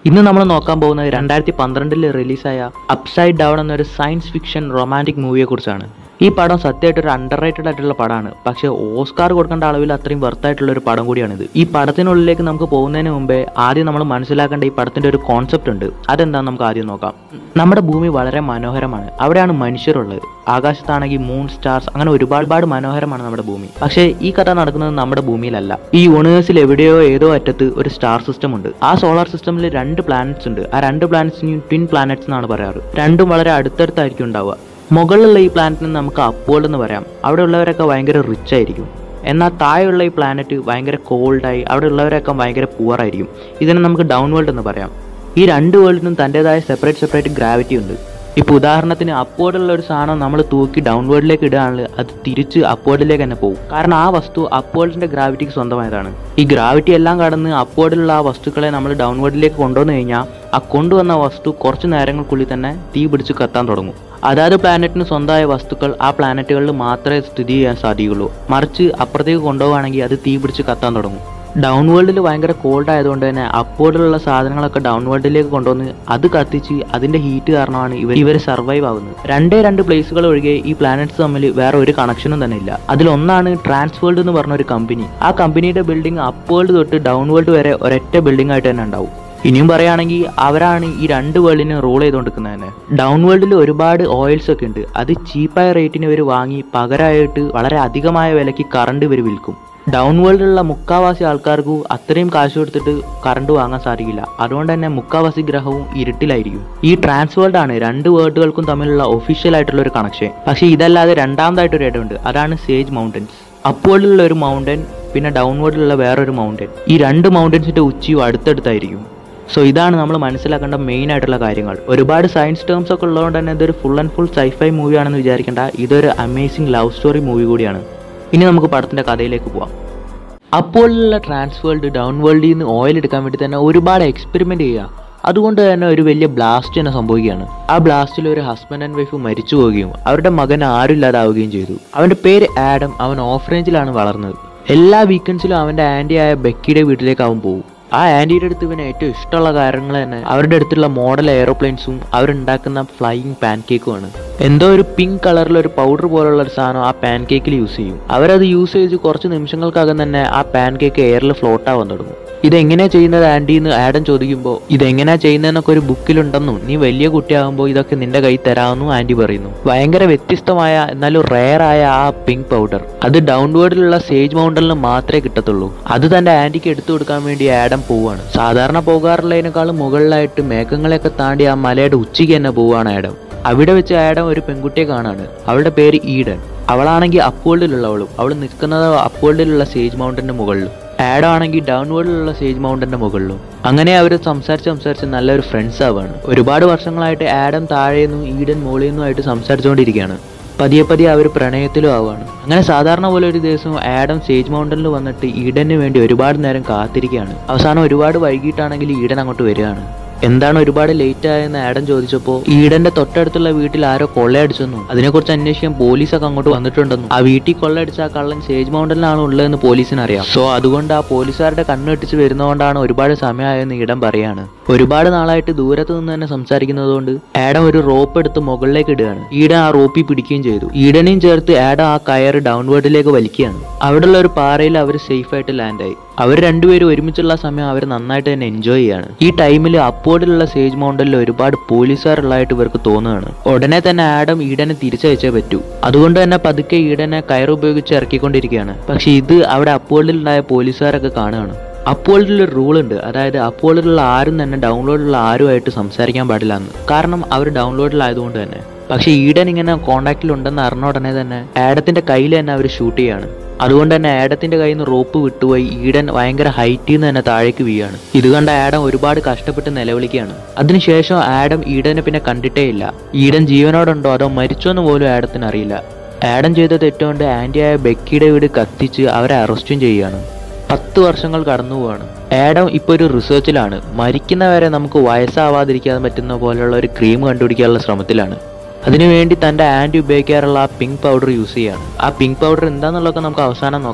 ഇന്ന് നമ്മൾ നോക്കാൻ പോകുന്നത് രണ്ടായിരത്തി പന്ത്രണ്ടിൽ റിലീസായ അപ്സൈഡ് ഡൗൺ എന്നൊരു സയൻസ് ഫിക്ഷൻ റൊമാൻറ്റിക് മൂവിയെ കുറിച്ചാണ് ഈ പടം സത്യമായിട്ട് ഒരു അണ്ടർ റേറ്റഡ് ആയിട്ടുള്ള പടമാണ് പക്ഷേ ഓസ്കാർ കൊടുക്കേണ്ട അളവിൽ അത്രയും വെർത്തായിട്ടുള്ള ഒരു പടം കൂടിയാണിത് ഈ പടത്തിനുള്ളിലേക്ക് നമുക്ക് പോകുന്നതിന് മുമ്പേ ആദ്യം നമ്മൾ മനസ്സിലാക്കേണ്ട ഈ പടത്തിന്റെ ഒരു കോൺസെപ്റ്റ് ഉണ്ട് അതെന്താണെന്ന് നമുക്ക് ആദ്യം നോക്കാം നമ്മുടെ ഭൂമി വളരെ മനോഹരമാണ് അവിടെയാണ് മനുഷ്യരുള്ളത് ആകാശത്താണെങ്കിൽ മൂൺ സ്റ്റാർസ് അങ്ങനെ ഒരുപാട് ഒരുപാട് മനോഹരമാണ് നമ്മുടെ ഭൂമി പക്ഷേ ഈ കഥ നടക്കുന്നത് നമ്മുടെ ഭൂമിയിലല്ല ഈ യൂണിവേഴ്സിൽ എവിടെയോ ഏതോ അറ്റത്ത് ഒരു സ്റ്റാർ സിസ്റ്റം ഉണ്ട് ആ സോളാർ സിസ്റ്റമിൽ രണ്ട് പ്ലാനറ്റ്സ് ഉണ്ട് ആ രണ്ട് പ്ലാനറ്റ്സിനെയും ട്വിൻ പ്ലാനറ്റ്സ് എന്നാണ് പറയാറ് രണ്ടും വളരെ അടുത്തടുത്തായിരിക്കും ഉണ്ടാവുക മുകളിലുള്ള ഈ പ്ലാനറ്റിന് നമുക്ക് അപ്പോൾഡ് എന്ന് പറയാം അവിടെ ഉള്ളവരൊക്കെ ഭയങ്കര റിച്ച് ആയിരിക്കും എന്നാൽ താഴെയുള്ള ഈ പ്ലാനറ്റ് ഭയങ്കര കോൾഡായി അവിടെ ഉള്ളവരൊക്കെ ഭയങ്കര പുവർ ആയിരിക്കും ഇതിനെ നമുക്ക് ഡൗൺ വേൾഡ് എന്ന് പറയാം ഈ രണ്ട് വേൾഡിനും തൻ്റെതായ സെപ്പറേറ്റ് സെപ്പറേറ്റ് ഗ്രാവിറ്റി ഉണ്ട് ഇപ്പോൾ ഉദാഹരണത്തിന് അപ്വേർഡുള്ള ഒരു സാധനം നമ്മൾ തൂക്കി ഡൗൺവേർഡിലേക്ക് ഇടുകയാണെങ്കിൽ അത് തിരിച്ച് അപ്വേർഡിലേക്ക് തന്നെ പോകും കാരണം ആ വസ്തു അപ്വേർഡിന്റെ ഗ്രാവിറ്റിക്ക് സ്വന്തമായതാണ് ഈ ഗ്രാവിറ്റി എല്ലാം കടന്ന് അപ്വേർഡിലുള്ള ആ വസ്തുക്കളെ നമ്മൾ ഡൗൺവേർഡിലേക്ക് കൊണ്ടുവന്നു കഴിഞ്ഞാൽ ആ കൊണ്ടുവന്ന വസ്തു കുറച്ച് നേരങ്ങൾക്കുള്ളിൽ തന്നെ തീ പിടിച്ച് കത്താൻ തുടങ്ങും അതാത് പ്ലാനറ്റിന് സ്വന്തമായ വസ്തുക്കൾ ആ പ്ലാനറ്റുകളിൽ മാത്രമേ സ്ഥിതി ചെയ്യാൻ സാധിക്കുള്ളൂ മറിച്ച് അപ്പുറത്തേക്ക് കൊണ്ടുപോവുകയാണെങ്കിൽ അത് തീ പിടിച്ച് കത്താൻ തുടങ്ങും ഡൗൺ വേൾഡിൽ ഭയങ്കര കോൾഡ് ആയതുകൊണ്ട് തന്നെ അപ്വേർഡിലുള്ള സാധനങ്ങളൊക്കെ ഡൗൺ വേൾഡിലേക്ക് കൊണ്ടുവന്ന് അത് കത്തിച്ച് അതിന്റെ ഹീറ്റ് കാരണമാണ് ഇവർ ഇവർ സർവൈവ് ആവുന്നത് രണ്ടേ രണ്ട് പ്ലേസുകൾ ഒഴികെ ഈ പ്ലാനറ്റ്സ് തമ്മിൽ വേറെ ഒരു കണക്ഷനും തന്നെ ഇല്ല അതിലൊന്നാണ് ട്രാൻസ്വേൾഡ് എന്ന് പറഞ്ഞ ഒരു കമ്പനി ആ കമ്പനിയുടെ ബിൽഡിംഗ് അപ്വേൾഡ് തൊട്ട് ഡൗൺ വേൾഡ് വരെ ഒരൊറ്റ ബിൽഡിംഗ് ആയിട്ട് തന്നെ ഉണ്ടാവും ഇനിയും പറയുകയാണെങ്കിൽ അവരാണ് ഈ രണ്ട് വേൾഡിനെ റൂൾ ചെയ്തുകൊണ്ടിരിക്കുന്നത് തന്നെ ഡൗൺ വേൾഡിൽ ഒരുപാട് ഓയിൽസ് ഒക്കെ ഉണ്ട് അത് ചീപ്പായ റേറ്റിന് ഇവർ വാങ്ങി പകരമായിട്ട് വളരെ അധികമായ വിലയ്ക്ക് കറണ്ട് ഇവർ വിൽക്കും ഡൗൺ വേൾഡിലുള്ള മുക്കാവാസി ആൾക്കാർക്ക് അത്രയും കാശ് കൊടുത്തിട്ട് കറണ്ട് വാങ്ങാൻ സാധിക്കില്ല അതുകൊണ്ട് തന്നെ മുക്കാവാസി ഗ്രഹവും ഇരുട്ടിലായിരിക്കും ഈ ട്രാൻസ് വേൾഡ് ആണ് രണ്ട് വേൾഡുകൾക്കും തമ്മിലുള്ള ഒഫീഷ്യൽ ആയിട്ടുള്ള ഒരു കണക്ഷൻ പക്ഷേ ഇതല്ലാതെ രണ്ടാമതായിട്ട് ഒരു ഇടമുണ്ട് അതാണ് സേജ് മൗണ്ടൻസ് അപ്വേൾഡിലുള്ള ഒരു മൗണ്ടൻ പിന്നെ ഡൗൺ വേൾഡിലുള്ള വേറൊരു മൗണ്ടൻ ഈ രണ്ട് മൗണ്ടൻസിന്റെ ഉച്ചയും അടുത്തടുത്തായിരിക്കും സോ ഇതാണ് നമ്മൾ മനസ്സിലാക്കേണ്ട മെയിൻ ആയിട്ടുള്ള കാര്യങ്ങൾ ഒരുപാട് സയൻസ് ടേംസ് ഒക്കെ ഉള്ളതുകൊണ്ട് തന്നെ ഇതൊരു full and full sci-fi movie ആണെന്ന് വിചാരിക്കേണ്ട ഇതൊരു അമേസിംഗ് ലവ് സ്റ്റോറി മൂവി കൂടിയാണ് ഇനി നമുക്ക് പടത്തിന്റെ കഥയിലേക്ക് പോവാം അപ്പോഴുള്ള ട്രാൻസ് വേൾഡ് ഡൗൺ വേൾഡിൽ നിന്ന് ഓയിൽ എടുക്കാൻ വേണ്ടി തന്നെ ഒരുപാട് എക്സ്പെരിമെന്റ് ചെയ്യുക അതുകൊണ്ട് തന്നെ ഒരു വലിയ ബ്ലാസ്റ്റ് തന്നെ സംഭവിക്കുകയാണ് ആ ബ്ലാസ്റ്റിൽ ഒരു ഹസ്ബൻഡ് ആൻഡ് വൈഫ് മരിച്ചു പോവുകയും അവരുടെ മകൻ ആരുമില്ലാതാവുകയും ചെയ്തു അവന്റെ പേര് ആഡം അവൻ ഓഫ് റേഞ്ചിലാണ് വളർന്നത് എല്ലാ വീക്കെൻഡ്സിലും അവന്റെ ആന്റി ആയ ബെക്കിയുടെ വീട്ടിലേക്ക് അവൻ പോകും ആ ആന്റിയുടെ അടുത്ത് ഇവന് ഏറ്റവും ഇഷ്ടമുള്ള കാര്യങ്ങൾ തന്നെ അവരുടെ അടുത്തുള്ള മോഡൽ എയറോപ്ലെയിൻസും അവരുണ്ടാക്കുന്ന ഫ്ലൈയിങ് പാൻ കേക്കുമാണ് എന്തോ ഒരു പിങ്ക് കളറിൽ ഒരു പൗഡർ പോലുള്ള ഒരു സാധനം ആ പാൻ കേക്കിൽ യൂസ് ചെയ്യും അവരത് യൂസ് ചെയ്ത് കുറച്ച് നിമിഷങ്ങൾക്കകം തന്നെ ആ പാൻ കേക്ക് എയറിൽ ഫ്ലോട്ട് ആവാൻ തുടങ്ങും ഇതെങ്ങനെയാ ചെയ്യുന്നത് ആന്റി എന്ന് ആഡം ചോദിക്കുമ്പോൾ ഇതെങ്ങനെയാ ചെയ്യുന്നതെന്നൊക്കെ ഒരു ബുക്കിലുണ്ടെന്നും നീ വലിയ കുട്ടിയാകുമ്പോൾ ഇതൊക്കെ നിന്റെ കൈ തരാമെന്നും ആന്റി പറയുന്നു ഭയങ്കര വ്യത്യസ്തമായ എന്നാലും റെയർ ആയ ആ പിങ്ക് പൗഡർ അത് ഡൗൺവേർഡിലുള്ള സേജ് മൗണ്ടനിൽ മാത്രമേ കിട്ടത്തുള്ളൂ അത് തന്റെ ആന്റിക്ക് എടുത്തു കൊടുക്കാൻ വേണ്ടി ആഡം പോവാണ് സാധാരണ പോകാറുള്ളതിനേക്കാളും മുകളിലായിട്ട് മേഘങ്ങളെയൊക്കെ താണ്ടി ആ മലയുടെ ഉച്ചയ്ക്ക് തന്നെ പോവാണ് ആഡം അവിടെ വെച്ച് ആഡം ഒരു പെൺകുട്ടിയെ കാണാണ് അവളുടെ പേര് ഈഡൻ അവളാണെങ്കിൽ അപ്വേൾഡിലുള്ളവളും അവൾ നിൽക്കുന്നത് അപ്വേൾഡിലുള്ള സേജ് മൗണ്ടന്റെ മുകളിലും ആഡം ആണെങ്കിൽ ഡൗൺവേർഡിലുള്ള സേജ് മൗണ്ടന്റെ മുകളിലും അങ്ങനെ അവർ സംസാരിച്ച് സംസാരിച്ച് നല്ലൊരു ഫ്രണ്ട്സ് ആവാണ് ഒരുപാട് വർഷങ്ങളായിട്ട് ആഡം താഴേന്നും ഈഡൻ മുകളിൽ നിന്നുമായിട്ട് സംസാരിച്ചുകൊണ്ടിരിക്കുകയാണ് പതിയെ പതിയെ അവർ പ്രണയത്തിലും ആവുകയാണ് അങ്ങനെ സാധാരണ പോലെ ഒരു ദിവസം ആഡം സേജ് മൗണ്ടനിൽ വന്നിട്ട് ഈഡന് വേണ്ടി ഒരുപാട് നേരം കാത്തിരിക്കുകയാണ് അവസാനം ഒരുപാട് വൈകിട്ടാണെങ്കിൽ ഈഡൻ അങ്ങോട്ട് വരികയാണ് എന്താണ് ഒരുപാട് ലേറ്റ് ആയെന്ന് ആഡം ചോദിച്ചപ്പോൾ ഈഡന്റെ തൊട്ടടുത്തുള്ള വീട്ടിൽ ആരോ കൊള്ളയടിച്ചെന്നും അതിനെക്കുറിച്ച് അന്വേഷിക്കാൻ പോലീസൊക്കെ അങ്ങോട്ട് വന്നിട്ടുണ്ടെന്നും ആ വീട്ടിൽ കൊള്ളയടിച്ച ആ കള്ളൻ സേജ് മൗണ്ടനിലാണ് ഉള്ളതെന്ന് പോലീസിന് അറിയാം സോ അതുകൊണ്ട് ആ പോലീസുകാരുടെ കണ്ണെട്ടിച്ച് വരുന്നതുകൊണ്ടാണ് ഒരുപാട് സമയമായെന്ന് ഈഡൻ പറയാണ് ഒരുപാട് നാളായിട്ട് ദൂരത്ത് നിന്ന് തന്നെ സംസാരിക്കുന്നതുകൊണ്ട് ആഡം ഒരു റോപ്പ് എടുത്ത് മുകളിലേക്ക് ഇടുകയാണ് ഈഡൻ ആ റോപ്പിൽ പിടിക്കുകയും ചെയ്തു ഈഡനെയും ചേർത്ത് ആഡം ആ കയറ് ഡൗൺവേർഡിലേക്ക് വലിക്കുകയാണ് അവിടെയുള്ള ഒരു പാറയിൽ അവർ സേഫ് ആയിട്ട് ലാൻഡായി അവർ രണ്ടുപേരും ഒരുമിച്ചുള്ള സമയം അവർ നന്നായിട്ട് തന്നെ എൻജോയ് ചെയ്യാണ് ഈ ടൈമിൽ അപ്പോർഡിലുള്ള സേജ് മൗണ്ടനിൽ ഒരുപാട് പോലീസുകാരുള്ളതായിട്ട് ഇവർക്ക് തോന്നുകയാണ് ഉടനെ തന്നെ ആഡം ഈഡനെ തിരിച്ചയച്ചേ പറ്റൂ അതുകൊണ്ട് തന്നെ പതുക്കെ ഈഡനെ കയർ ഉപയോഗിച്ച് ഇറക്കിക്കൊണ്ടിരിക്കുകയാണ് പക്ഷെ ഇത് അവിടെ അപ്പോർഡിലുണ്ടായ പോലീസുകാരൊക്കെ കാണുകയാണ് അപ്പോളിൽ ഒരു റൂൾ ഉണ്ട് അതായത് അപ്പോളിലുള്ള ആരും തന്നെ ഡൗൺലോഡിലുള്ള ആരുമായിട്ട് സംസാരിക്കാൻ പാടില്ല എന്ന് കാരണം അവർ ഡൗൺലോഡിലായതുകൊണ്ട് തന്നെ പക്ഷേ ഈഡൻ ഇങ്ങനെ കോണ്ടാക്റ്റിൽ ഉണ്ടെന്ന് അറിഞ്ഞ ഉടനെ തന്നെ ആഡത്തിന്റെ കയ്യിൽ തന്നെ അവർ ഷൂട്ട് ചെയ്യാണ് അതുകൊണ്ട് തന്നെ ആഡത്തിന്റെ കയ്യിൽ നിന്ന് റോപ്പ് വിട്ടുപോയി ഈഡൻ ഭയങ്കര ഹൈറ്റിൽ നിന്ന് തന്നെ താഴേക്ക് വീഴാണ് ഇത് കണ്ട ആഡം ഒരുപാട് കഷ്ടപ്പെട്ട് നിലവിളിക്കുകയാണ് അതിനുശേഷം ആഡം ഈഡനെ പിന്നെ കണ്ടിട്ടേ ഇല്ല ഈഡൻ ജീവനോടുണ്ടോ അതോ മരിച്ചോന്ന് പോലും ആഡത്തിന് അറിയില്ല ആഡം ചെയ്ത തെറ്റുകൊണ്ട് ആന്റിയായ ബെക്കിയുടെ വീട് കത്തിച്ച് അവരെ അറസ്റ്റും ചെയ്യുകയാണ് പത്ത് വർഷങ്ങൾ കടന്നു പോവാണ് ആഡം ഇപ്പോൾ ഒരു റിസർച്ചിലാണ് മരിക്കുന്നവരെ നമുക്ക് വയസ്സാവാതിരിക്കാൻ പറ്റുന്ന പോലെയുള്ള ഒരു ക്രീം കണ്ടുപിടിക്കാനുള്ള ശ്രമത്തിലാണ് അതിനുവേണ്ടി തൻ്റെ ആൻറ്റി ഉപയോഗിക്കാറുള്ള ആ പിങ്ക് പൗഡർ യൂസ് ചെയ്യാണ് ആ പിങ്ക് പൗഡർ എന്താണെന്നുള്ളതൊക്കെ നമുക്ക് അവസാനം നോക്കാം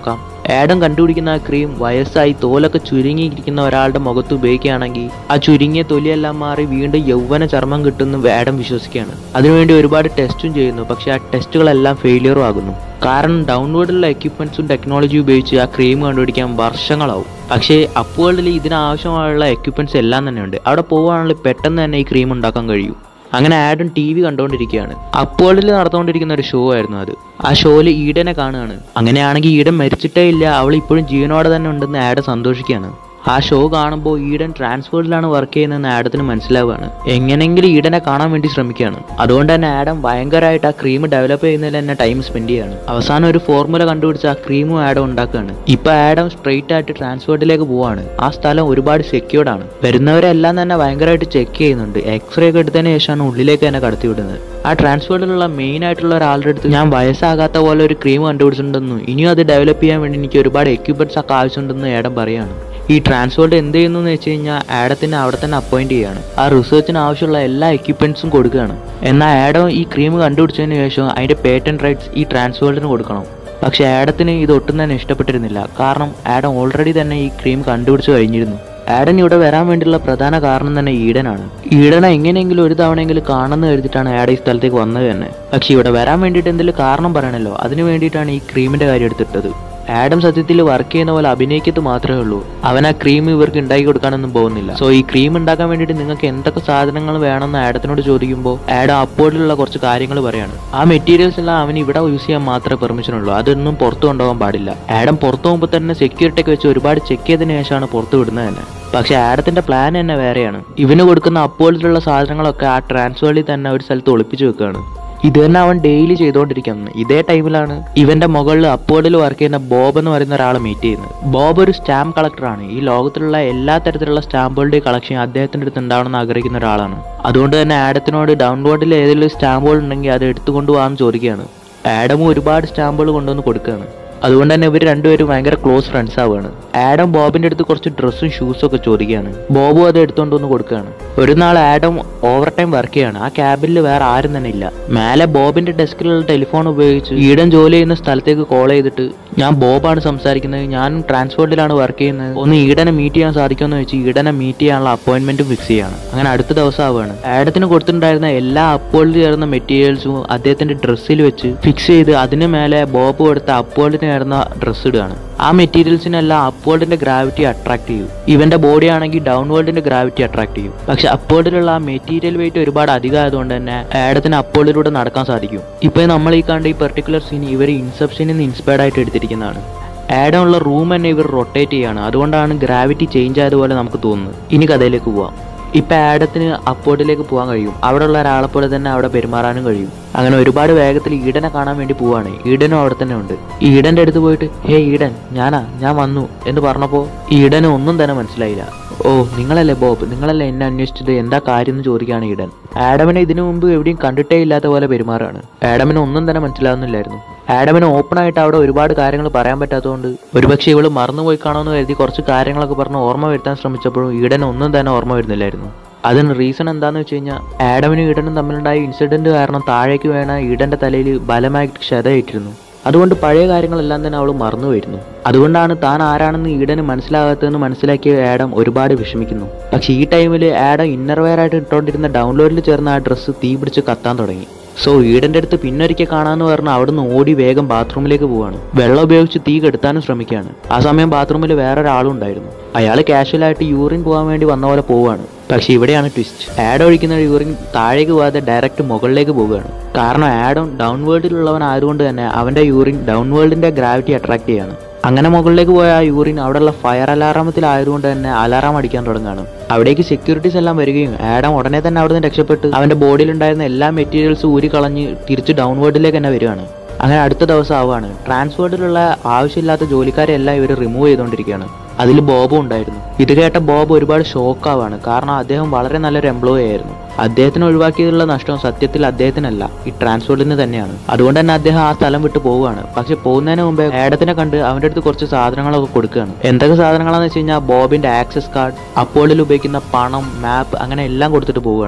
ആഡം കണ്ടുപിടിക്കുന്ന ആ ക്രീം വയസ്സായി തോലൊക്കെ ചുരുങ്ങിയിരിക്കുന്ന ഒരാളുടെ മുഖത്ത് ഉപയോഗിക്കുകയാണെങ്കിൽ ആ ചുരുങ്ങിയ തൊലിയെല്ലാം മാറി വീണ്ടും യൗവന ചർമ്മം കിട്ടുന്നു ആഡം വിശ്വസിക്കുകയാണ് അതിനുവേണ്ടി ഒരുപാട് ടെസ്റ്റും ചെയ്യുന്നു പക്ഷെ ആ ടെസ്റ്റുകളെല്ലാം ഫെയിലിയറും ആകുന്നു കാരണം ഡൗൺവേർഡിലുള്ള എക്യുപ്മെന്റ്സും ടെക്നോളജിയും ഉപയോഗിച്ച് ആ ക്രീം കണ്ടുപിടിക്കാൻ വർഷങ്ങളാവും പക്ഷേ അപ്വേൾഡിൽ ഇതിനാവശ്യമായുള്ള എക്യുപ്മെന്റ്സ് എല്ലാം തന്നെ ഉണ്ട് അവിടെ പോവുകയാണെങ്കിൽ പെട്ടെന്ന് തന്നെ ഈ ക്രീം ഉണ്ടാക്കാൻ കഴിയും അങ്ങനെ ആഡം ടി വി കണ്ടുകൊണ്ടിരിക്കുകയാണ് അപ്പോളിൽ നടന്നുകൊണ്ടിരിക്കുന്ന ഒരു ഷോ ആയിരുന്നു അത് ആ ഷോയിൽ ഈഡനെ കാണുകയാണ് അങ്ങനെയാണെങ്കിൽ ഈഡൻ മരിച്ചിട്ടേ ഇല്ല അവൾ ഇപ്പോഴും ജീവനോടെ തന്നെ ഉണ്ടെന്ന് ആഡ് സന്തോഷിക്കുകയാണ് ആ ഷോ കാണുമ്പോൾ ഈഡൻ ട്രാൻസ്ഫേർഡിലാണ് വർക്ക് ചെയ്യുന്നതെന്ന് ആഡത്തിന് മനസ്സിലാവുകയാണ് എങ്ങനെയെങ്കിലും ഈഡനെ കാണാൻ വേണ്ടി ശ്രമിക്കുകയാണ് അതുകൊണ്ട് തന്നെ ആഡം ഭയങ്കരമായിട്ട് ആ ക്രീം ഡെവലപ്പ് ചെയ്യുന്നതിൽ തന്നെ ടൈം സ്പെൻഡ് ചെയ്യാണ് അവസാനം ഒരു ഫോർമുല കണ്ടുപിടിച്ച് ആ ക്രീമും ആഡം ഉണ്ടാക്കുകയാണ് ഇപ്പൊ ആഡം സ്ട്രെയിറ്റ് ആയിട്ട് ട്രാൻസ്ഫേർഡിലേക്ക് പോവാണ് ആ സ്ഥലം ഒരുപാട് സെക്യൂർഡ് ആണ് വരുന്നവരെല്ലാം തന്നെ ഭയങ്കരമായിട്ട് ചെക്ക് ചെയ്യുന്നുണ്ട് എക്സ്റേ ഒക്കെ എടുത്തതിന് ശേഷമാണ് ഉള്ളിലേക്ക് തന്നെ കടത്തി വിടുന്നത് ആ ട്രാൻസ്ഫേർഡിലുള്ള മെയിൻ ആയിട്ടുള്ള ഒരാളുടെ അടുത്ത് ഞാൻ വയസ്സാകാത്ത പോലെ ഒരു ക്രീം കണ്ടുപിടിച്ചിട്ടുണ്ടെന്നും ഇനിയും അത് ഡെവലപ്പ് ചെയ്യാൻ വേണ്ടി എനിക്ക് ഒരുപാട് എക്യുപ്മെന്റ്സ് ഒക്കെ ആവശ്യമുണ്ടെന്ന് ഏടം പറയാണ് ഈ ട്രാൻസ്ഫോർട്ട് എന്ത് ചെയ്യുന്നു എന്ന് വെച്ച് കഴിഞ്ഞാൽ ആഡത്തിന് അവിടെ തന്നെ അപ്പോയിന്റ് ചെയ്യാണ് ആ റിസർച്ചിന് ആവശ്യമുള്ള എല്ലാ എക്യുപ്മെന്റ്സും കൊടുക്കുകയാണ് എന്നാൽ ആഡം ഈ ക്രീം കണ്ടുപിടിച്ചതിന് ശേഷം അതിന്റെ പേറ്റന്റ് റൈറ്റ്സ് ഈ ട്രാൻസ്ഫോർട്ടിന് കൊടുക്കണം പക്ഷെ ആഡത്തിന് ഇത് ഒട്ടും തന്നെ ഇഷ്ടപ്പെട്ടിരുന്നില്ല കാരണം ആഡം ഓൾറെഡി തന്നെ ഈ ക്രീം കണ്ടുപിടിച്ച് കഴിഞ്ഞിരുന്നു ആഡൻ ഇവിടെ വരാൻ വേണ്ടിയുള്ള പ്രധാന കാരണം തന്നെ ഈഡനാണ് ഈഡനെ എങ്ങനെയെങ്കിലും ഒരു തവണയെങ്കിലും കാണുന്ന കരുതിയിട്ടാണ് ആഡ് ഈ സ്ഥലത്തേക്ക് വന്നത് തന്നെ പക്ഷെ ഇവിടെ വരാൻ വേണ്ടിയിട്ട് എന്തെങ്കിലും കാരണം പറയണല്ലോ അതിന് വേണ്ടിയിട്ടാണ് ഈ ക്രീമിന്റെ കാര്യം എടുത്തിട്ടത് ആഡം സത്യത്തിൽ വർക്ക് ചെയ്യുന്ന പോലെ അഭിനയിക്കത്ത് മാത്രമേ ഉള്ളൂ അവൻ ആ ക്രീം ഇവർക്ക് ഉണ്ടാക്കി കൊടുക്കാനൊന്നും പോകുന്നില്ല സോ ഈ ക്രീം ഉണ്ടാക്കാൻ വേണ്ടിയിട്ട് നിങ്ങൾക്ക് എന്തൊക്കെ സാധനങ്ങൾ വേണമെന്ന് ആഡത്തിനോട് ചോദിക്കുമ്പോൾ ആഡം അപ്പോഴുള്ള കുറച്ച് കാര്യങ്ങൾ പറയാണ് ആ മെറ്റീരിയൽസ് എല്ലാം അവൻ ഇവിടെ യൂസ് ചെയ്യാൻ മാത്രമേ പെർമിഷൻ ഉള്ളൂ അതൊന്നും പുറത്തു കൊണ്ടുപോകാൻ പാടില്ല ആഡം പുറത്തു പോകുമ്പോൾ തന്നെ സെക്യൂരിറ്റി ഒക്കെ വെച്ച് ഒരുപാട് ചെക്ക് ചെയ്തതിനു ശേഷമാണ് പുറത്ത് വിടുന്നത് തന്നെ പക്ഷെ ആഡത്തിന്റെ പ്ലാൻ തന്നെ വേറെയാണ് ഇവന് കൊടുക്കുന്ന അപ്പോഴത്തിലുള്ള സാധനങ്ങളൊക്കെ ആ ട്രാൻസ്ഫേറിൽ തന്നെ ഒരു സ്ഥലത്ത് ഒളിപ്പിച്ചു വെക്കുകയാണ് ഇത് തന്നെ അവൻ ഡെയിലി ചെയ്തുകൊണ്ടിരിക്കുന്നു ഇതേ ടൈമിലാണ് ഇവന്റെ മുകളിൽ അപ്പോർഡിൽ വർക്ക് ചെയ്യുന്ന ബോബ് എന്ന് പറയുന്ന ഒരാളെ മീറ്റ് ചെയ്യുന്നത് ബോബ് ഒരു സ്റ്റാമ്പ് കളക്ടറാണ് ഈ ലോകത്തിലുള്ള എല്ലാ തരത്തിലുള്ള സ്റ്റാമ്പുകളുടെ കളക്ഷൻ അദ്ദേഹത്തിന്റെ അടുത്ത് ഉണ്ടാവണമെന്ന് ആഗ്രഹിക്കുന്ന ഒരാളാണ് അതുകൊണ്ട് തന്നെ ആഡത്തിനോട് ഡൗൺലോഡിൽ ഏതെങ്കിലും സ്റ്റാമ്പുകൾ ഉണ്ടെങ്കിൽ അത് എടുത്തുകൊണ്ട് പോകാമെന്ന് ചോദിക്കുകയാണ് ആഡമും ഒരുപാട് സ്റ്റാമ്പുകൾ കൊണ്ടുവന്ന് കൊടുക്കുകയാണ് അതുകൊണ്ട് തന്നെ ഇവർ രണ്ടുപേരും ഭയങ്കര ക്ലോസ് ഫ്രണ്ട്സ് ആവുകയാണ് ആഡം ബോബിന്റെ അടുത്ത് കുറച്ച് ഡ്രസ്സും ഷൂസും ഒക്കെ ചോദിക്കുകയാണ് ബോബും അത് എടുത്തുകൊണ്ട് വന്ന് കൊടുക്കുകയാണ് ഒരു നാൾ ആഡം ഓവർ ടൈം വർക്ക് ചെയ്യാണ് ആ ക്യാബിനിൽ വേറെ ആരും തന്നെ ഇല്ല മേലെ ബോബിന്റെ ഡെസ്കിലുള്ള ടെലിഫോൺ ഉപയോഗിച്ച് ഈഡൻ ജോലി ചെയ്യുന്ന സ്ഥലത്തേക്ക് കോൾ ചെയ്തിട്ട് ഞാൻ ബോബാണ് സംസാരിക്കുന്നത് ഞാൻ ട്രാൻസ്പോർട്ടിലാണ് വർക്ക് ചെയ്യുന്നത് ഒന്ന് ഈഡനെ മീറ്റ് ചെയ്യാൻ സാധിക്കുമെന്ന് വെച്ച് ഈഡനെ മീറ്റ് ചെയ്യാനുള്ള അപ്പോയിന്റ്മെന്റ് ഫിക്സ് ചെയ്യാണ് അങ്ങനെ അടുത്ത ദിവസം ആവുകയാണ് ആഡത്തിന് കൊടുത്തിട്ടുണ്ടായിരുന്ന എല്ലാ അപ്പോളിൽ ചേർന്ന മെറ്റീരിയൽസും അദ്ദേഹത്തിന്റെ ഡ്രസ്സിൽ വെച്ച് ഫിക്സ് ചെയ്ത് അതിന് മേലെ ബോബ് കൊടുത്ത അപ്പോളിന് ചേർന്ന ഡ്രസ്സ് ഇടുകയാണ് ആ മെറ്റീരിയൽസിനെല്ലാം അപ്വേർഡിന്റെ ഗ്രാവിറ്റി അട്രാക്ട് ചെയ്യും ഇവന്റെ ബോഡി ആണെങ്കിൽ ഡൗൺവേർഡിന്റെ ഗ്രാവിറ്റി അട്രാക്ട് ചെയ്യും പക്ഷെ അപ്വേർഡിലുള്ള ആ മെറ്റീരിയൽ വെയിറ്റ് ഒരുപാട് അധികം ആയതുകൊണ്ട് തന്നെ ആഡത്തിന് അപ്വേർഡിലൂടെ നടക്കാൻ സാധിക്കും ഇപ്പൊ നമ്മൾ ഈ കണ്ട ഈ പെർട്ടിക്കുലർ സീൻ ഇവർ ഇൻസെപ്ഷനിൽ നിന്ന് ഇൻസ്പയർഡ് ആയിട്ട് എടുത്തിരിക്കുന്നതാണ് ആഡ് ഉള്ള റൂം തന്നെ ഇവർ റൊട്ടേറ്റ് ചെയ്യാണ് അതുകൊണ്ടാണ് ഗ്രാവിറ്റി ചേഞ്ച് ആയതുപോലെ നമുക്ക് തോന്നുന്നത് ഇനി കഥയിലേക്ക് പോവാം ഇപ്പൊ ആഡത്തിന് അപ്പോർട്ടിലേക്ക് പോകാൻ കഴിയും അവിടെ ഉള്ള ഒരാളെ പോലെ തന്നെ അവിടെ പെരുമാറാനും കഴിയും അങ്ങനെ ഒരുപാട് വേഗത്തിൽ ഈഡനെ കാണാൻ വേണ്ടി പോവാണ് ഈഡനും അവിടെ തന്നെ ഉണ്ട് ഈഡന്റെ അടുത്ത് പോയിട്ട് ഹേ ഈഡൻ ഞാനാ ഞാൻ വന്നു എന്ന് പറഞ്ഞപ്പോ ഈഡന് ഒന്നും തന്നെ മനസ്സിലായില്ല ഓ നിങ്ങളല്ലേ ബോബ് നിങ്ങളല്ലേ എന്നെ അന്വേഷിച്ചത് എന്താ കാര്യം എന്ന് ചോദിക്കുകയാണ് ഈഡൻ ആഡമിനെ ഇതിനു മുമ്പ് എവിടെയും കണ്ടിട്ടേ ഇല്ലാത്ത പോലെ പെരുമാറാണ് ആഡമിന് ഒന്നും തന്നെ മനസ്സിലാവുന്നില്ലായിരുന്നു ആഡമിന് ഓപ്പൺ ആയിട്ട് അവിടെ ഒരുപാട് കാര്യങ്ങൾ പറയാൻ പറ്റാത്തതുകൊണ്ട് ഒരുപക്ഷെ ഇവള് മറന്നുപോയി കാണുമെന്ന് കരുതി കുറച്ച് കാര്യങ്ങളൊക്കെ പറഞ്ഞ് ഓർമ്മ വരുത്താൻ ശ്രമിച്ചപ്പോഴും ഈഡൻ ഒന്നും തന്നെ ഓർമ്മ വരുന്നില്ലായിരുന്നു അതിന് റീസൺ എന്താന്ന് വെച്ച് കഴിഞ്ഞാൽ ആഡമിനും ഈഡനും തമ്മിലുണ്ടായ ഇൻസിഡന്റ് കാരണം താഴേക്ക് വീണ ഈഡന്റെ തലയിൽ ബലമായി ക്ഷതയേറ്റിരുന്നു അതുകൊണ്ട് പഴയ കാര്യങ്ങളെല്ലാം തന്നെ അവൾ മറന്നുപോയിരുന്നു അതുകൊണ്ടാണ് താൻ ആരാണെന്ന് ഈഡന് മനസ്സിലാകാത്തതെന്ന് മനസ്സിലാക്കിയ ആഡം ഒരുപാട് വിഷമിക്കുന്നു പക്ഷെ ഈ ടൈമിൽ ആഡം ഇന്നർ വെയർ ആയിട്ട് ഇട്ടുകൊണ്ടിരുന്ന ഡൗൺലോഡിൽ ചേർന്ന ആ ഡ്രസ്സ് തീ പിടിച്ച് കത്താൻ തുടങ്ങി സോ ഈഡന്റെ അടുത്ത് പിന്നൊരിക്കൽ കാണാന്ന് പറഞ്ഞ് അവിടുന്ന് ഓടി വേഗം ബാത്റൂമിലേക്ക് പോവാണ് വെള്ളം ഉപയോഗിച്ച് തീ കെടുത്താനും ശ്രമിക്കുകയാണ് ആ സമയം ബാത്റൂമിൽ വേറൊരാളും ഉണ്ടായിരുന്നു അയാൾ കാഷ്വലായിട്ട് യൂറിൻ പോകാൻ വേണ്ടി വന്ന പോലെ പോവാണ് പക്ഷെ ഇവിടെയാണ് ട്വിസ്റ്റ് ആഡ് ഒഴിക്കുന്ന യൂറിൻ താഴേക്ക് പോകാതെ ഡയറക്റ്റ് മുകളിലേക്ക് പോവുകയാണ് കാരണം ആഡം ഡൗൺ വേൾഡിലുള്ളവൻ ആയതുകൊണ്ട് തന്നെ അവന്റെ യൂറിൻ ഡൗൺ വേൾഡിന്റെ ഗ്രാവിറ്റി അട്രാക്ട് ചെയ്യാണ് അങ്ങനെ മുകളിലേക്ക് പോയ ആ യൂറിൻ അവിടെയുള്ള ഫയർ അലാറാമത്തിൽ ആയതുകൊണ്ട് തന്നെ അലാറാം അടിക്കാൻ തുടങ്ങുകയാണ് അവിടേക്ക് സെക്യൂരിറ്റീസ് എല്ലാം വരികയും ആഡം ഉടനെ തന്നെ അവിടെ നിന്ന് രക്ഷപ്പെട്ട് അവന്റെ ബോഡിയിൽ ഉണ്ടായിരുന്ന എല്ലാ മെറ്റീരിയൽസും ഊരി കളഞ്ഞ് തിരിച്ച് ഡൗൺ വേൾഡിലേക്ക് തന്നെ വരികയാണ് അങ്ങനെ അടുത്ത ദിവസം ആവുകയാണ് ട്രാൻസ്പോർട്ടിലുള്ള ആവശ്യമില്ലാത്ത ജോലിക്കാരെ എല്ലാം ഇവർ റിമൂവ് ചെയ്തുകൊണ്ടിരിക്കുകയാണ് അതിൽ ബോബും ഉണ്ടായിരുന്നു ഇത് കേട്ട ബോബ് ഒരുപാട് ഷോക്ക് ആവാണ് കാരണം അദ്ദേഹം വളരെ നല്ലൊരു എംപ്ലോയി ആയിരുന്നു അദ്ദേഹത്തിന് ഒഴിവാക്കിയതിലുള്ള നഷ്ടം സത്യത്തിൽ അദ്ദേഹത്തിനല്ല ഈ ട്രാൻസ്പോർട്ടിന് തന്നെയാണ് അതുകൊണ്ട് തന്നെ അദ്ദേഹം ആ സ്ഥലം വിട്ട് പോവുകയാണ് പക്ഷെ പോകുന്നതിന് മുമ്പേ ഏടത്തിനെ കണ്ട് അവന്റെ അടുത്ത് കുറച്ച് സാധനങ്ങളൊക്കെ കൊടുക്കുകയാണ് എന്തൊക്കെ സാധനങ്ങളാന്ന് വെച്ച് കഴിഞ്ഞാൽ ബോബിന്റെ ആക്സസ് കാർഡ് അപ്പോളിൽ ഉപയോഗിക്കുന്ന പണം മാപ്പ് അങ്ങനെ എല്ലാം കൊടുത്തിട്ട് പോവുകയാണ്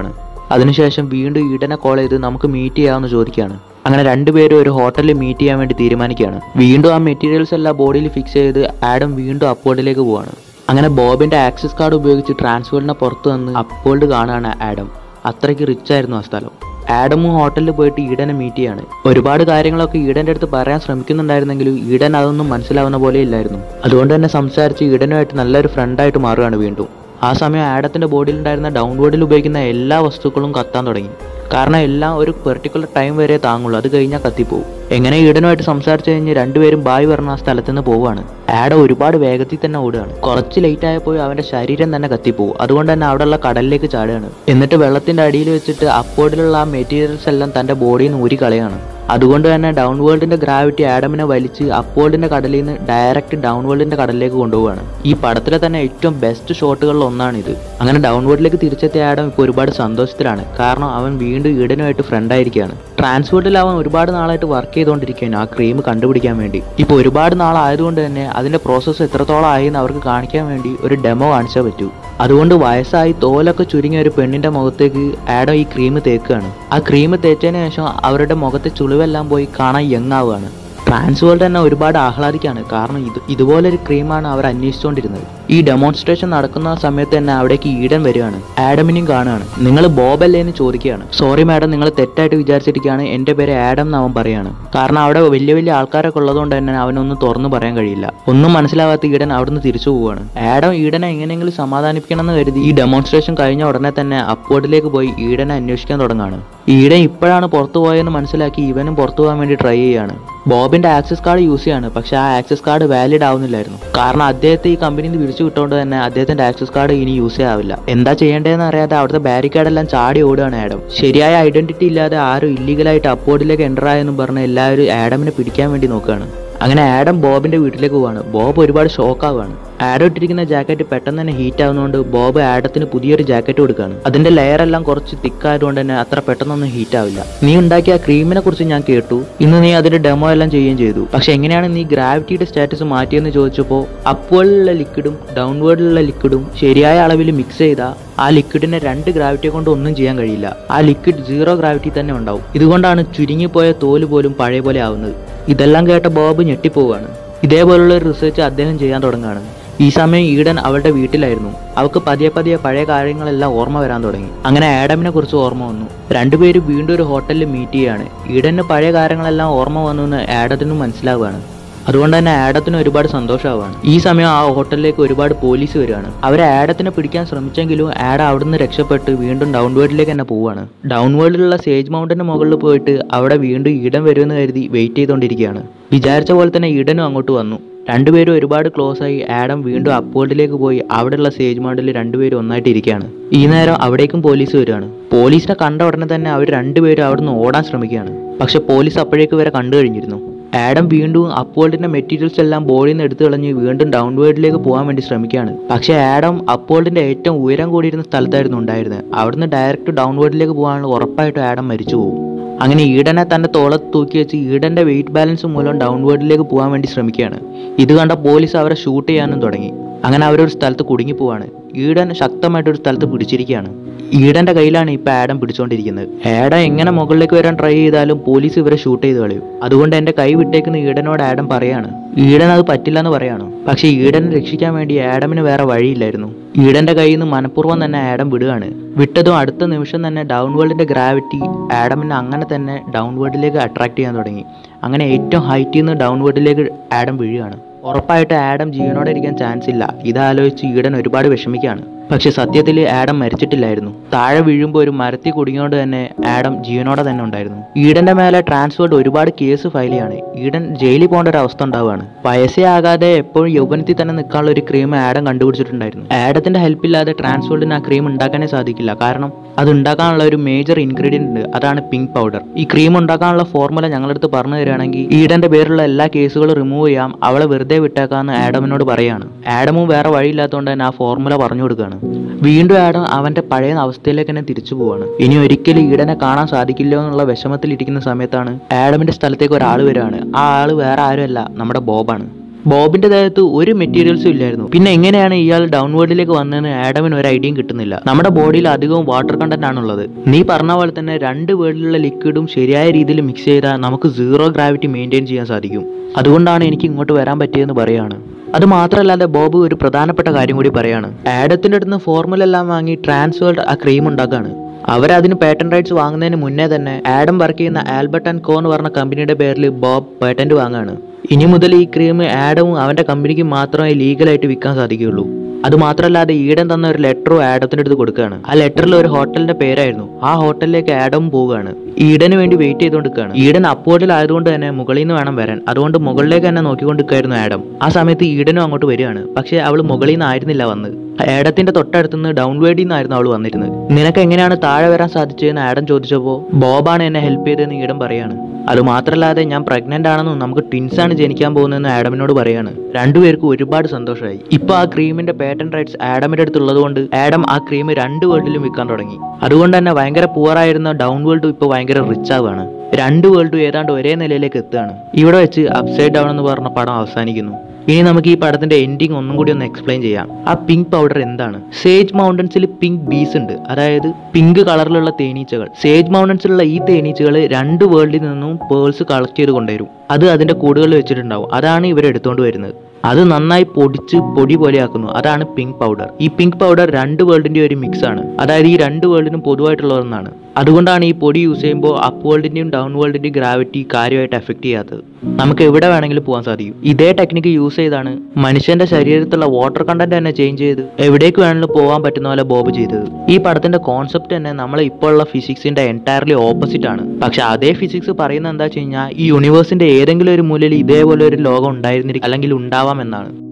അതിനുശേഷം വീണ്ടും ഈഡനെ കോൾ ചെയ്ത് നമുക്ക് മീറ്റ് ചെയ്യാമെന്ന് ചോദിക്കുകയാണ് അങ്ങനെ രണ്ടുപേരും ഒരു ഹോട്ടലിൽ മീറ്റ് ചെയ്യാൻ വേണ്ടി തീരുമാനിക്കുകയാണ് വീണ്ടും ആ മെറ്റീരിയൽസ് എല്ലാം ബോഡിയിൽ ഫിക്സ് ചെയ്ത് ആഡം വീണ്ടും അപ്പോൾഡിലേക്ക് പോവാണ് അങ്ങനെ ബോബിന്റെ ആക്സസ് കാർഡ് ഉപയോഗിച്ച് ട്രാൻസ്ഫോർഡിനെ പുറത്ത് വന്ന് അപ്പോൾഡ് കാണുകയാണ് ആഡം അത്രയ്ക്ക് റിച്ച് ആയിരുന്നു ആ സ്ഥലം ആഡമും ഹോട്ടലിൽ പോയിട്ട് ഈഡനെ മീറ്റ് ചെയ്യാണ് ഒരുപാട് കാര്യങ്ങളൊക്കെ ഈഡന്റെ അടുത്ത് പറയാൻ ശ്രമിക്കുന്നുണ്ടായിരുന്നെങ്കിലും ഈഡൻ അതൊന്നും മനസ്സിലാവുന്ന പോലെ ഇല്ലായിരുന്നു അതുകൊണ്ട് തന്നെ സംസാരിച്ച് ഈഡനുമായിട്ട് നല്ലൊരു ഫ്രണ്ടായിട്ട് മാറുകയാണ് വീണ്ടും ആ സമയം ആഡത്തിന്റെ ബോഡിയിലുണ്ടായിരുന്ന ഡൗൺവേർഡിൽ ഉപയോഗിക്കുന്ന എല്ലാ വസ്തുക്കളും കത്താൻ തുടങ്ങി കാരണം എല്ലാം ഒരു പെർട്ടിക്കുലർ ടൈം വരെ താങ്ങുള്ളൂ അത് കഴിഞ്ഞാൽ കത്തിപ്പോവും എങ്ങനെ ഈഡനുമായിട്ട് സംസാരിച്ചു കഴിഞ്ഞ് രണ്ടുപേരും ബായ് പറഞ്ഞ ആ സ്ഥലത്ത് നിന്ന് പോവാണ് ആഡ ഒരുപാട് വേഗത്തിൽ തന്നെ ഓടുകയാണ് കുറച്ച് ലേറ്റ് ആയപ്പോൾ അവന്റെ ശരീരം തന്നെ കത്തിപ്പോവും അതുകൊണ്ട് തന്നെ അവിടെയുള്ള കടലിലേക്ക് ചാടുകയാണ് എന്നിട്ട് വെള്ളത്തിന്റെ അടിയിൽ വെച്ചിട്ട് അപ്പോർഡിലുള്ള ആ മെറ്റീരിയൽസ് എല്ലാം തന്റെ ബോഡിയിൽ നിന്ന് ഊരി കളയാണ് അതുകൊണ്ട് തന്നെ ഡൗൺ വേൾഡിന്റെ ഗ്രാവിറ്റി ആഡമിനെ വലിച്ച് അപ്പോൾഡിന്റെ കടലിൽ നിന്ന് ഡയറക്റ്റ് ഡൗൺ വേൾഡിന്റെ കടലിലേക്ക് കൊണ്ടുപോവാണ് ഈ പടത്തിലെ തന്നെ ഏറ്റവും ബെസ്റ്റ് ഷോട്ടുകളിൽ ഒന്നാണിത് അങ്ങനെ ഡൗൺ വേൾഡിലേക്ക് തിരിച്ചെത്തിയ ആഡം ഇപ്പോൾ ഒരുപാട് സന്തോഷത്തിലാണ് കാരണം അവൻ വീണ്ടും ഈഡനുമായിട്ട് ഫ്രണ്ട് ആയിരിക്കുകയാണ് ട്രാൻസ്പോർട്ടിൽ അവൻ ഒരുപാട് നാളായിട്ട് വർക്ക് ചെയ്തുകൊണ്ടിരിക്കുകയാണ് ആ ക്രീം കണ്ടുപിടിക്കാൻ വേണ്ടി ഇപ്പോൾ ഒരുപാട് നാളായതുകൊണ്ട് തന്നെ അതിന്റെ പ്രോസസ്സ് എത്രത്തോളം ആയി എന്ന് അവർക്ക് കാണിക്കാൻ വേണ്ടി ഒരു ഡെമോ കാണിച്ചാൽ പറ്റൂ അതുകൊണ്ട് വയസ്സായി തോലൊക്കെ ചുരുങ്ങിയ ഒരു പെണ്ണിന്റെ മുഖത്തേക്ക് ആഡം ഈ ക്രീം തേക്കുകയാണ് ആ ക്രീം തേച്ചതിന് ശേഷം അവരുടെ മുഖത്തെ ചുളിവെല്ലാം പോയി കാണാൻ യങ് ആവുകയാണ് ട്രാൻസ് വേൾഡ് തന്നെ ഒരുപാട് ആഹ്ലാദിക്കാണ് കാരണം ഇത് ഇതുപോലൊരു ക്രീമാണ് അവർ അന്വേഷിച്ചുകൊണ്ടിരുന്നത് ഈ ഡെമോൺസ്ട്രേഷൻ നടക്കുന്ന സമയത്ത് തന്നെ അവിടേക്ക് ഈഡൻ വരികയാണ് ആഡമിനെയും കാണുകയാണ് നിങ്ങൾ ബോബല്ലേ എന്ന് ചോദിക്കുകയാണ് സോറി മാഡം നിങ്ങൾ തെറ്റായിട്ട് വിചാരിച്ചിരിക്കുകയാണ് എൻ്റെ പേര് ആഡം എന്ന് അവൻ പറയാണ് കാരണം അവിടെ വലിയ വലിയ ആൾക്കാരൊക്കെ ഉള്ളതുകൊണ്ട് തന്നെ അവനൊന്നും തുറന്നു പറയാൻ കഴിയില്ല ഒന്നും മനസ്സിലാവാത്ത ഈഡൻ അവിടുന്ന് തിരിച്ചു പോവുകയാണ് ആഡം ഈഡനെ എങ്ങനെയെങ്കിലും സമാധാനിപ്പിക്കണം എന്ന് കരുതി ഈ ഡെമോൺസ്ട്രേഷൻ കഴിഞ്ഞ ഉടനെ തന്നെ അപ്വേർഡിലേക്ക് പോയി ഈഡനെ അന്വേഷിക്കാൻ തുടങ്ങുകയാണ് ഈഡൻ ഇപ്പോഴാണ് പുറത്തു പോയെന്ന് മനസ്സിലാക്കി ഇവനും പുറത്തു പോകാൻ വേണ്ടി ട്രൈ ചെയ്യാണ് ബോബിന്റെ ആക്സസ് കാർഡ് യൂസ് ചെയ്യാണ് പക്ഷെ ആ ആക്സസ് കാർഡ് വാലിഡ് ആവുന്നില്ലായിരുന്നു കാരണം അദ്ദേഹത്തെ ഈ കമ്പനിയിൽ നിന്ന് പിരിച്ചു വിട്ടുകൊണ്ട് തന്നെ അദ്ദേഹത്തിന്റെ ആക്സസ് കാർഡ് ഇനി യൂസ് ചെയ്യാവില്ല എന്താ ചെയ്യേണ്ടതെന്ന് അറിയാതെ അവിടുത്തെ ബാരിക്കേഡ് എല്ലാം ചാടി ഓടുകയാണ് ആഡം ശരിയായ ഐഡന്റിറ്റി ഇല്ലാതെ ആരും ഇല്ലീഗലായിട്ട് അപ്പോർഡിലേക്ക് എൻ്റർ ആയെന്നും പറഞ്ഞ് എല്ലാവരും ആഡമിനെ പിടിക്കാൻ വേണ്ടി നോക്കുകയാണ് അങ്ങനെ ആഡം ബോബിന്റെ വീട്ടിലേക്ക് പോവാണ് ബോബ് ഒരുപാട് ഷോക്കാവാണ് ആഡം ഇട്ടിരിക്കുന്ന ജാക്കറ്റ് പെട്ടെന്ന് തന്നെ ഹീറ്റ് ആവുന്നതുകൊണ്ട് ബോബ് ആഡത്തിന് പുതിയൊരു ജാക്കറ്റ് കൊടുക്കുകയാണ് അതിന്റെ ലെയർ എല്ലാം കുറച്ച് തിക്ക് ആയതുകൊണ്ട് തന്നെ അത്ര പെട്ടെന്നൊന്നും ഹീറ്റ് ആവില്ല നീ ഉണ്ടാക്കിയ ആ ക്രീമിനെ കുറിച്ച് ഞാൻ കേട്ടു ഇന്ന് നീ അതിന്റെ ഡെമോ എല്ലാം ചെയ്യുകയും ചെയ്തു പക്ഷെ എങ്ങനെയാണ് നീ ഗ്രാവിറ്റിയുടെ സ്റ്റാറ്റസ് മാറ്റിയെന്ന് ചോദിച്ചപ്പോൾ അപ്വേർഡിലുള്ള ലിക്വിഡും ഡൗൺവേർഡിലുള്ള ലിക്വിഡും ശരിയായ അളവിൽ മിക്സ് ചെയ്താൽ ആ ലിക്വിഡിനെ രണ്ട് ഗ്രാവിറ്റിയെ കൊണ്ട് ഒന്നും ചെയ്യാൻ കഴിയില്ല ആ ലിക്വിഡ് സീറോ ഗ്രാവിറ്റി തന്നെ ഉണ്ടാവും ഇതുകൊണ്ടാണ് ചുരുങ്ങിപ്പോയ തോല് പോലും പഴയ പോലെ ആവുന്നത് ഇതെല്ലാം കേട്ട ബോബ് ഞെട്ടിപ്പോവാണ് ഇതേപോലുള്ള ഒരു റിസർച്ച് അദ്ദേഹം ചെയ്യാൻ തുടങ്ങുകയാണ് ഈ സമയം ഈഡൻ അവളുടെ വീട്ടിലായിരുന്നു അവൾക്ക് പതിയെ പതിയെ പഴയ കാര്യങ്ങളെല്ലാം ഓർമ്മ വരാൻ തുടങ്ങി അങ്ങനെ ആഡമിനെ കുറിച്ച് ഓർമ്മ വന്നു രണ്ടുപേരും വീണ്ടും ഒരു ഹോട്ടലിൽ മീറ്റ് ചെയ്യാണ് ഈഡന് പഴയ കാര്യങ്ങളെല്ലാം ഓർമ്മ വന്നു എന്ന് ആഡത്തിനും മനസ്സിലാവുകയാണ് അതുകൊണ്ട് തന്നെ ആഡത്തിന് ഒരുപാട് സന്തോഷമാവാണ് ഈ സമയം ആ ഹോട്ടലിലേക്ക് ഒരുപാട് പോലീസ് വരികയാണ് അവരെ ആഡത്തിനെ പിടിക്കാൻ ശ്രമിച്ചെങ്കിലും ആഡ അവിടുന്ന് രക്ഷപ്പെട്ട് വീണ്ടും ഡൗൺ വേൾഡിലേക്ക് തന്നെ പോവുകയാണ് ഡൗൺ വേൾഡിലുള്ള സേജ് മൗണ്ടന്റെ മുകളിൽ പോയിട്ട് അവിടെ വീണ്ടും ഈഡൻ വരുമെന്ന് കരുതി വെയിറ്റ് ചെയ്തുകൊണ്ടിരിക്കുകയാണ് വിചാരിച്ച പോലെ തന്നെ ഈഡനും അങ്ങോട്ട് വന്നു രണ്ടുപേരും ഒരുപാട് ക്ലോസ് ആയി ആഡം വീണ്ടും അപ്പോൾഡിലേക്ക് പോയി അവിടെയുള്ള സേജ് മൗണ്ടിൽ രണ്ടുപേരും ഒന്നായിട്ട് ഇരിക്കുകയാണ് ഈ നേരം അവിടേക്കും പോലീസ് വരികയാണ് പോലീസിനെ കണ്ട ഉടനെ തന്നെ അവർ രണ്ടുപേരും അവിടുന്ന് ഓടാൻ ശ്രമിക്കുകയാണ് പക്ഷെ പോലീസ് അപ്പോഴേക്ക് വരെ കണ്ടു കഴിഞ്ഞിരുന്നു ആഡം വീണ്ടും അപ്പോൾഡിന്റെ മെറ്റീരിയൽസ് എല്ലാം ബോഡിയിൽ നിന്ന് എടുത്തു കളഞ്ഞ് വീണ്ടും ഡൗൺ വേർഡിലേക്ക് പോകാൻ വേണ്ടി ശ്രമിക്കുകയാണ് പക്ഷേ ആഡം അപ്പോൾഡിന്റെ ഏറ്റവും ഉയരം കൂടിയിരുന്ന സ്ഥലത്തായിരുന്നു ഉണ്ടായിരുന്നത് അവിടുന്ന് ഡയറക്റ്റ് ഡൗൺ വേർഡിലേക്ക് പോകാനുള്ള ഉറപ്പായിട്ടും ആഡം മരിച്ചു പോകും അങ്ങനെ ഈഡനെ തന്റെ തോളത്ത് തൂക്കി വെച്ച് ഈഡന്റെ വെയിറ്റ് ബാലൻസ് മൂലം ഡൗൺ വേർഡിലേക്ക് പോകാൻ വേണ്ടി ശ്രമിക്കുകയാണ് ഇത് കണ്ട പോലീസ് അവരെ ഷൂട്ട് ചെയ്യാനും തുടങ്ങി അങ്ങനെ അവരൊരു സ്ഥലത്ത് കുടുങ്ങി പോവാണ് ഈഡൻ ശക്തമായിട്ട് ഒരു സ്ഥലത്ത് പിടിച്ചിരിക്കുകയാണ് ഈഡന്റെ കയ്യിലാണ് ഇപ്പൊ ആഡം പിടിച്ചുകൊണ്ടിരിക്കുന്നത് ആഡം എങ്ങനെ മുകളിലേക്ക് വരാൻ ട്രൈ ചെയ്താലും പോലീസ് ഇവരെ ഷൂട്ട് ചെയ്ത് കളയും അതുകൊണ്ട് എന്റെ കൈ വിട്ടേക്കുന്ന ഈഡനോട് ആഡം പറയാണ് ഈഡൻ അത് പറ്റില്ല എന്ന് പറയാണ് പക്ഷെ ഈഡനെ രക്ഷിക്കാൻ വേണ്ടി ആഡമിന് വേറെ വഴിയില്ലായിരുന്നു ഈഡന്റെ കയ്യിൽ നിന്ന് മനഃപൂർവ്വം തന്നെ ആഡം വിടുകയാണ് വിട്ടതും അടുത്ത നിമിഷം തന്നെ ഡൗൺ വേൾഡിന്റെ ഗ്രാവിറ്റി ആഡമിനെ അങ്ങനെ തന്നെ ഡൗൺ വേൾഡിലേക്ക് അട്രാക്ട് ചെയ്യാൻ തുടങ്ങി അങ്ങനെ ഏറ്റവും ഹൈറ്റിൽ നിന്ന് ഡൗൺ വേൾഡിലേക്ക് ആഡം വീഴുകയാണ് ഉറപ്പായിട്ട് ആഡം ജീവനോടെ ഇരിക്കാൻ ചാൻസ് ഇല്ല ഇതാലോചിച്ച് ഈഡൻ ഒരുപാട് വിഷമിക്കുകയാണ് പക്ഷെ സത്യത്തിൽ ആഡം മരിച്ചിട്ടില്ലായിരുന്നു താഴെ വീഴുമ്പോൾ ഒരു മരത്തിൽ കുടുങ്ങിയോണ്ട് തന്നെ ആഡം ജീവനോടെ തന്നെ ഉണ്ടായിരുന്നു ഈഡന്റെ മേലെ ട്രാൻസ്ഫേർഡ് ഒരുപാട് കേസ് ഫയൽ ചെയ്യാണ് ഈഡൻ ജയിലിൽ പോകേണ്ട ഒരു അവസ്ഥ ഉണ്ടാവുകയാണ് വയസ്സേ ആകാതെ എപ്പോഴും യൗവനത്തിൽ തന്നെ നിൽക്കാനുള്ള ഒരു ക്രീം ആഡം കണ്ടുപിടിച്ചിട്ടുണ്ടായിരുന്നു ആഡത്തിന്റെ ഹെൽപ്പ് ഇല്ലാതെ ട്രാൻസ്ഫേർഡിന് ആ ക്രീം ഉണ്ടാക്കാനേ സാധിക്കില്ല കാരണം അത് ഉണ്ടാക്കാനുള്ള ഒരു മേജർ ഇൻഗ്രീഡിയന്റ് ഉണ്ട് അതാണ് പിങ്ക് പൗഡർ ഈ ക്രീം ഉണ്ടാക്കാനുള്ള ഫോർമുല ഞങ്ങളടുത്ത് പറഞ്ഞു തരികയാണെങ്കിൽ ഈഡന്റെ പേരുള്ള എല്ലാ കേസുകളും റിമൂവ് ചെയ്യാം അവളെ വെറുതെ വിട്ടേക്കാന്ന് ആഡമിനോട് പറയാണ് ആഡമും വേറെ വഴിയില്ലാത്തതുകൊണ്ട് തന്നെ ആ ഫോർമുല പറഞ്ഞു കൊടുക്കുകയാണ് വീണ്ടും ആഡം അവന്റെ പഴയ അവസ്ഥയിലേക്ക് തന്നെ തിരിച്ചു പോവാണ് ഇനി ഒരിക്കലും ഈഡനെ കാണാൻ സാധിക്കില്ലോ എന്നുള്ള വിഷമത്തിൽ ഇരിക്കുന്ന സമയത്താണ് ആഡമിന്റെ സ്ഥലത്തേക്ക് ഒരാൾ വരികയാണ് ആ ആള് വേറെ ആരുമല്ല നമ്മുടെ ബോബാണ് ബോബിന്റെ ദേഹത്ത് ഒരു മെറ്റീരിയൽസും ഇല്ലായിരുന്നു പിന്നെ എങ്ങനെയാണ് ഇയാൾ ഡൗൺവേർഡിലേക്ക് വന്നതെന്ന് ആഡമിന് ഒരു ഐഡിയയും കിട്ടുന്നില്ല നമ്മുടെ ബോഡിയിൽ അധികവും വാട്ടർ കണ്ടന്റ് ആണുള്ളത് നീ പറഞ്ഞ പോലെ തന്നെ രണ്ട് വേൾഡിലുള്ള ലിക്വിഡും ശരിയായ രീതിയിൽ മിക്സ് ചെയ്താൽ നമുക്ക് സീറോ ഗ്രാവിറ്റി മെയിൻറ്റെയിൻ ചെയ്യാൻ സാധിക്കും അതുകൊണ്ടാണ് എനിക്ക് ഇങ്ങോട്ട് വരാൻ പറ്റിയതെന്ന് പറയാണ് അത് മാത്രമല്ലാതെ ബോബ് ഒരു പ്രധാനപ്പെട്ട കാര്യം കൂടി പറയാണ് ആഡത്തിന്റെ അടുത്ത് ഫോർമുല എല്ലാം വാങ്ങി ട്രാൻസ്വേൾഡ് ആ ക്രീം ഉണ്ടാക്കാണ് അവരതിന് പേറ്റന്റ് റൈറ്റ്സ് വാങ്ങുന്നതിന് മുന്നേ തന്നെ ആഡം വർക്ക് ചെയ്യുന്ന ആൽബർട്ട് ആൻഡ് കോ എന്ന് പറഞ്ഞ കമ്പനിയുടെ പേരിൽ ബോബ് പേറ്റന്റ് വാങ്ങാണ് ഇനി മുതൽ ഈ ക്രീം ആഡവും അവന്റെ കമ്പനിക്ക് മാത്രമേ ലീഗലായിട്ട് വിൽക്കാൻ സാധിക്കുകയുള്ളൂ അത് മാത്രമല്ലാതെ ഈഡൻ തന്ന ഒരു ലെറ്ററും ആഡത്തിന്റെ അടുത്ത് കൊടുക്കുകയാണ് ആ ലെറ്ററിൽ ഒരു ഹോട്ടലിന്റെ പേരായിരുന്നു ആ ഹോട്ടലിലേക്ക് ആഡം പോവുകയാണ് ഈഡന് വേണ്ടി വെയിറ്റ് ചെയ്തുകൊണ്ടിരിക്കുകയാണ് ഈഡൻ അപ്പോർഡിൽ ആയതുകൊണ്ട് തന്നെ മുകളിൽ നിന്ന് വേണം വരാൻ അതുകൊണ്ട് മുകളിലേക്ക് തന്നെ നോക്കിക്കൊണ്ടിരിക്കുകയായിരുന്നു ആഡം ആ സമയത്ത് ഈഡനും അങ്ങോട്ട് വരികയാണ് പക്ഷേ അവൾ മുകളിൽ നിന്ന് ആയിരുന്നില്ല വന്ന് ആഡത്തിന്റെ തൊട്ടടുത്തുനിന്ന് ഡൗൺവേഡിൽ നിന്നായിരുന്നു അവൾ വന്നിരുന്നത് നിനക്ക് എങ്ങനെയാണ് താഴെ വരാൻ സാധിച്ചതെന്ന് ആഡം ചോദിച്ചപ്പോൾ ബോബാണ് എന്നെ ഹെൽപ്പ് ചെയ്തതെന്ന് ഈഡൻ പറയാണ് അത് മാത്രമല്ലാതെ ഞാൻ പ്രഗ്നന്റ് ആണെന്നും നമുക്ക് ട്വിൻസ് ആണ് ജനിക്കാൻ പോകുന്നതെന്ന് ആഡമിനോട് പറയാണ് രണ്ടുപേർക്കും ഒരുപാട് സന്തോഷമായി ഇപ്പൊ ആ ക്രീമിന്റെ പേറ്റന്റ് റൈറ്റ്സ് ആഡമിന്റെ അടുത്തുള്ളത് കൊണ്ട് ആഡം ആ ക്രീം രണ്ട് വേൾഡിലും വിൽക്കാൻ തുടങ്ങി അതുകൊണ്ട് തന്നെ ഭയങ്കര പുവർ ആയിരുന്ന ഡൗൺ വേൾഡും ഇപ്പൊ ഭയങ്കര റിച്ച് ആവുകയാണ് രണ്ട് വേൾഡും ഏതാണ്ട് ഒരേ നിലയിലേക്ക് എത്തുകയാണ് ഇവിടെ വെച്ച് അപ്സൈഡ് ഡൗൺ എന്ന് പറഞ്ഞ പടം അവസാനിക്കുന്നു ഇനി നമുക്ക് ഈ പടത്തിന്റെ എൻഡിങ് ഒന്നും കൂടി ഒന്ന് എക്സ്പ്ലെയിൻ ചെയ്യാം ആ പിങ്ക് പൗഡർ എന്താണ് സേജ് മൗണ്ടൻസിൽ പിങ്ക് ബീസ് ഉണ്ട് അതായത് പിങ്ക് കളറിലുള്ള തേനീച്ചകൾ സേജ് മൗണ്ടൻസിലുള്ള ഈ തേനീച്ചകൾ രണ്ട് വേൾഡിൽ നിന്നും പേൾസ് കളക്ട് ചെയ്ത് കൊണ്ടുവരും അത് അതിന്റെ കൂടുകളിൽ വെച്ചിട്ടുണ്ടാവും അതാണ് ഇവർ എടുത്തുകൊണ്ട് വരുന്നത് അത് നന്നായി പൊടിച്ച് പൊടി പോലെയാക്കുന്നു അതാണ് പിങ്ക് പൗഡർ ഈ പിങ്ക് പൗഡർ രണ്ട് വേൾഡിന്റെ ഒരു മിക്സ് ആണ് അതായത് ഈ രണ്ട് വേൾഡിനും പൊതുവായിട്ടുള്ള ഒന്നാണ് അതുകൊണ്ടാണ് ഈ പൊടി യൂസ് ചെയ്യുമ്പോൾ അപ്പ് വേൾഡിന്റെയും ഡൗൺ വേൾഡിന്റെയും ഗ്രാവിറ്റി കാര്യമായിട്ട് എഫക്ട് ചെയ്യാത്തത് നമുക്ക് എവിടെ വേണമെങ്കിലും പോകാൻ സാധിക്കും ഇതേ ടെക്നിക്ക് യൂസ് ചെയ്താണ് മനുഷ്യന്റെ ശരീരത്തിലുള്ള വാട്ടർ കണ്ടന്റ് തന്നെ ചേഞ്ച് ചെയ്ത് എവിടേക്ക് വേണമെങ്കിലും പോകാൻ പറ്റുന്ന പോലെ ബോബ് ചെയ്തത് ഈ പടത്തിന്റെ കോൺസെപ്റ്റ് തന്നെ നമ്മളെ ഇപ്പോൾ ഉള്ള ഫിസിക്സിന്റെ എൻറ്റയർലി ഓപ്പോസിറ്റ് ആണ് പക്ഷെ അതേ ഫിസിക്സ് പറയുന്നത് എന്താ വെച്ച് കഴിഞ്ഞാൽ ഈ യൂണിവേഴ്സിന്റെ ഏതെങ്കിലും ഒരു മൂലയിൽ ഇതേപോലെ ഒരു ലോകം ഉണ്ടായിരുന്നിരിക്കും അല്ലെങ്കിൽ ഉണ്ടാവാം എന്നാണ്